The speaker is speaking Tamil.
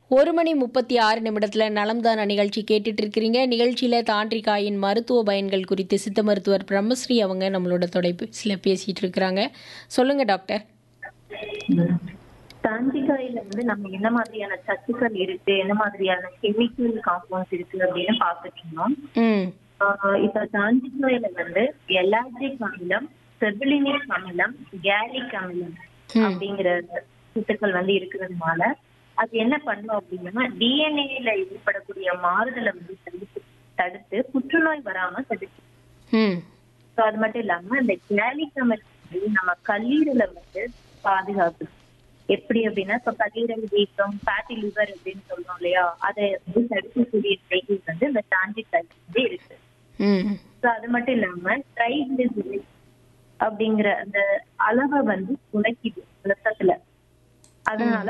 ஒரு மணி முப்பத்தி ஆறு நிமிடத்தில் நலம்தான நிகழ்ச்சி கேட்டுட்டு இருக்கிறீங்க நிகழ்ச்சியில் தாண்டிக்காயின் மருத்துவ பயன்கள் குறித்து சித்த மருத்துவர் பிரம்மஸ்ரீ அவங்க நம்மளோட தொலைபேசியில் பேசிட்டு இருக்கிறாங்க சொல்லுங்க டாக்டர் தாண்டிக்காயில வந்து நம்ம என்ன மாதிரியான சத்துக்கள் இருக்கு என்ன மாதிரியான கெமிக்கல் காம்பவுண்ட்ஸ் இருக்கு அப்படின்னு பாத்துட்டீங்கன்னா ம் ஆஹ் இப்ப தாண்டிக்காயில வந்து எலாஜிக் அமிலம் செர்பிலினிக் அமிலம் கேலிக் அமிலம் அப்படிங்கிற சத்துக்கள் வந்து இருக்கிறதுனால அது என்ன பண்ணும் அப்படின்னா டிஎன்ஏல ஏற்படக்கூடிய மாறுதலை வந்து தடுத்து தடுத்து புற்றுநோய் வராம தடுக்கும் ம் ஸோ அது மட்டும் இல்லாம இந்த கேலிக் அமிலம் வந்து நம்ம கல்லீரலை வந்து பாதுகாக்குது எப்படி அப்படின்னா இப்ப கல்லீரல் வீக்கம் ஃபேட்டி லிவர் அப்படின்னு சொல்றோம் இல்லையா அதை வந்து தடுக்கக்கூடிய செயல் வந்து இந்த டான்ஜிக் வந்து இருக்கு ம் ஸோ அது மட்டும் இல்லாம ட்ரைகிளிசரைட் அப்படிங்கிற அந்த அளவை வந்து குறைக்குது ரத்தத்துல அதனால